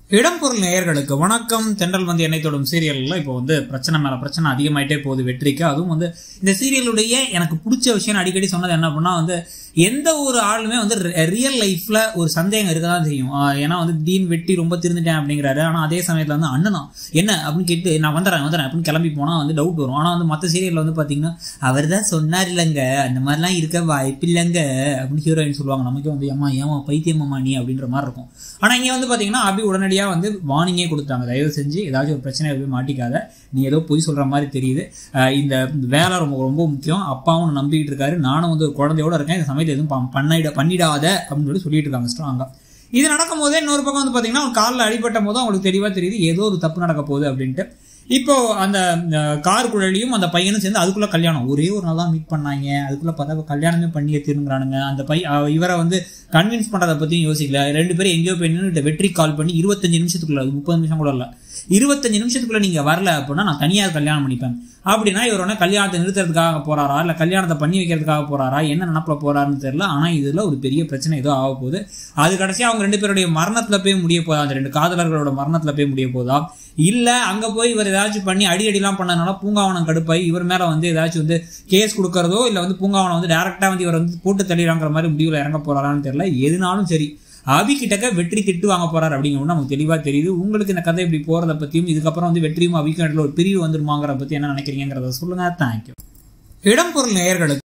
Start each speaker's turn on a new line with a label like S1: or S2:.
S1: இடம்பொருள் நேயர்களுக்கு வணக்கம் தென்றல் வந்து என்னை தொடும் சீரியல்ல இப்போ வந்து பிரச்சனை மேல பிரச்சனை அதிகமாயிட்டே போகுது வெற்றிக்கு அதுவும் வந்து இந்த சீரியலுடைய எனக்கு பிடிச்ச விஷயம் நான் அடிக்கடி சொன்னது என்ன அப்படின்னா வந்து எந்த ஒரு ஆளுமே வந்து ரியல் லைஃப்ல ஒரு சந்தேகம் இருக்க தான் செய்யும் ஆஹ் ஏன்னா வந்து தீன் வெட்டி ரொம்ப திருந்துட்டேன் அப்படிங்கிறாரு ஆனா அதே சமயத்துல வந்து அண்ணனா அப்படின்னு கேட்டு நான் வந்துடுறேன் வந்துடுறேன் அப்படின்னு கிளம்பி போனா வந்து டவுட் வரும் ஆனா வந்து மற்ற சீரியல்ல வந்து பாத்தீங்கன்னா அவர் தான் சொன்னார் இல்லைங்க அந்த மாதிரிலாம் இருக்க வாய்ப்பு இல்லைங்க அப்படின்னு ஹீரோயின் சொல்லுவாங்க நமக்கே வந்து ஏமா ஏமா பைத்தியமாமா நீ அப்படின்ற மாதிரி இருக்கும் ஆனா இங்க வந்து பாத்தீங்கன்னா அபி உடனடியா வந்து வார்னிங்கே கொடுத்தாங்க தயவு செஞ்சு ஏதாச்சும் ஒரு பிரச்சனை போய் மாட்டிக்காத நீ ஏதோ பொய் சொல்ற மாதிரி தெரியுது ஆஹ் இந்த வேலை ரொம்ப ரொம்ப முக்கியம் அப்பாவும் நம்பிக்கிட்டு இருக்காரு நானும் வந்து ஒரு குழந்தையோட இருக்கேன் இந்த சமயத்தில் எதுவும் ப- பண்ணிட பண்ணிடாத அப்படின்னு சொல்லி சொல்லிட்டு இருக்காங்க ஸ்ட்ராங்கா இது நடக்கும் போதே இன்னொரு பக்கம் வந்து பாத்தீங்கன்னா அவங்க காலில் அடிபட்ட போது அவங்களுக்கு தெளிவா தெரியுது ஏதோ ஒரு தப்பு நடக்க போகுது அப்படின்ட்டு இப்போ அந்த அஹ், கார் குழலியும் அந்த பையனும் சேர்ந்து அதுக்குள்ள கல்யாணம் ஒரே ஒரு நாள் தான் மீட் பண்ணாங்க அதுக்குள்ள பார்த்தா கல்யாணமே பண்ணியே திருங்குறானுங்க அந்த பை அஹ், இவரை வந்து கன்வின்ஸ் பண்றதை பத்தியும் யோசிக்கல ரெண்டு பேரும் எங்கேயோ போய் நின்னுட்டு வெற்றி கால் பண்ணி இருபத்தஞ்சு நிமிஷத்துக்குள்ள அது முப்பது நிமிஷம் கூட இல்ல இருபத்தஞ்சு நிமிஷத்துக்குள்ள நீங்க வரல அப்படின்னா நான் தனியாக கல்யாணம் பண்ணிப்பேன் அப்படின்னா இவர் உடனே கல்யாணத்தை நிறுத்துறதுக்காக போறாரா இல்ல கல்யாணத்தை பண்ணி வைக்கிறதுக்காக போறாரா என்ன நினப்புல போறாருன்னு தெரியல ஆனா இதுல ஒரு பெரிய பிரச்சனை ஏதோ ஆக போகுது அது கடைசியா அவங்க ரெண்டு பேருடைய மரணத்துல போய் முடிய போதா அந்த ரெண்டு காதலர்களோட மரணத்துல போய் முடிய போதா இல்ல அங்க போய் இவர் ஏதாச்சும் பண்ணி அடி அடிலாம் பண்ணனால பூங்காவனம் கடுப்பாய் இவர் மேல வந்து ஏதாச்சும் வந்து கேஸ் கொடுக்கறதோ இல்ல வந்து பூங்காவனம் வந்து டைரக்டா வந்து இவர் வந்து போட்டு தள்ளிடுறாங்கிற மாதிரி முடிவுல இறங்க போறாரான்னு தெரியல எதுனாலும் சரி அபி கிட்டக்க வெற்றி திட்டு வாங்க போறாரு அப்படிங்கிறது நமக்கு தெளிவா தெரியுது உங்களுக்கு இந்த கதை இப்படி போறத பத்தியும் இதுக்கப்புறம் வந்து வெற்றியும் அபிக்கும் இடையில ஒரு பிரிவு வந்துருமாங்கிற பத்தி என்ன நினைக்கிறீங்கிறத சொல்லுங்க தேங்க்யூ இடம்பொருள் நேயர்களுக்கு